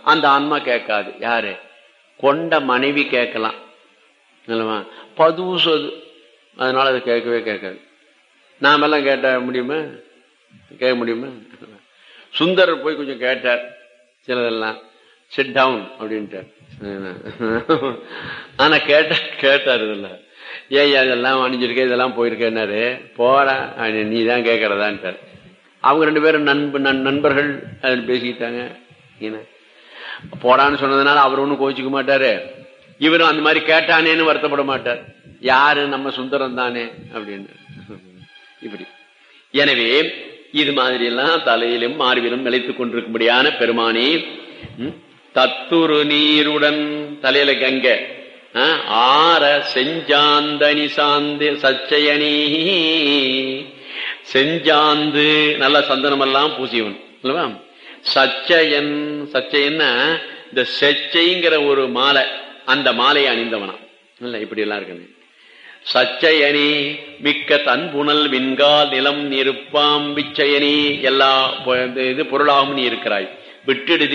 அந்த ஆன்மா கேட்காது யாரு கொண்ட மனைவி கேட்கலாம் இல்லவா பதுசு அது அதனால அது கேட்கவே கேட்காது நாமெல்லாம் கேட்ட முடியுமா கேட்க முடியுமா சுந்தரர் போய் கொஞ்சம் கேட்டார் சிலதெல்லாம் சிட் டவுன் அப்படின்ட்டார் ஆனா கேட்ட கேட்டார் இதுல ஏன் அதெல்லாம் அணிஞ்சிருக்க இதெல்லாம் போயிருக்கேன்னாரு போடா நீ தான் கேட்கறதான்ட்டார் அவங்க ரெண்டு பேரும் நண்ப நண்பர்கள் அதில் பேசிக்கிட்டாங்க என்ன போடான்னு சொன்னதுனால அவர் ஒன்றும் கோச்சிக்க மாட்டாரு இவரும் அந்த மாதிரி கேட்டானேன்னு வருத்தப்பட மாட்டார் யாரு நம்ம சுந்தரம் தானே அப்படின்னு இப்படி எனவே இது மாதிரி எல்லாம் தலையிலும் மார்பிலும் நிலைத்துக் கொண்டிருக்கும்படியான பெருமானி தத்துரு நீருடன் தலையில கங்க ஆற செஞ்சாந்தனி சாந்து சச்சயனி செஞ்சாந்து நல்ல சந்தனம் எல்லாம் பூசியவன் அல்லவா சச்சயன் சச்சயன்னா இந்த செச்சைங்கிற ஒரு மாலை அந்த மாலையை அணிந்தவனா இல்ல இப்படி எல்லாம் இருக்கு சச்சயனி மிக்க தன்புணல் விண்கால் நிலம் நெருப்பாம் விச்சயனி எல்லா இது பொருளாகவும் நீ இருக்கிறாய் விட்டுடுதி